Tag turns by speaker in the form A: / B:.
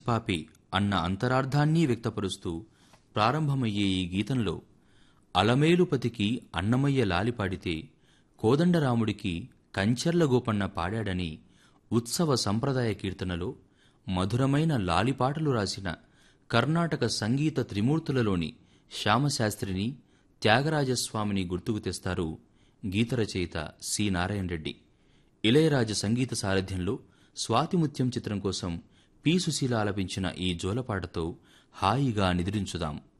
A: పాపి అన్న అంతరార్థాన్ని వ్యక్తపరుస్తూ ప్రారంభమయ్యే ఈ గీతంలో అలమేలుపతికి అన్నమయ్య లాలి పాడితే కోదండరాముడికి కంచెర్ల గోపన్న పాడాడని ఉత్సవ సంప్రదాయ కీర్తనలో మధురమైన లాలిపాటలు రాసిన కర్ణాటక సంగీత త్రిమూర్తులలోని శ్యామశాస్త్రిని త్యాగరాజస్వామిని గుర్తుకు తెస్తారు గీత రచయిత సి నారాయణ రెడ్డి ఇళయరాజ సంగీత సారథ్యంలో స్వాతిముత్యం చిత్రం కోసం పి సుశీల ఆలపించిన ఈ జోలపాటతో హాయిగా నిద్రించుదాం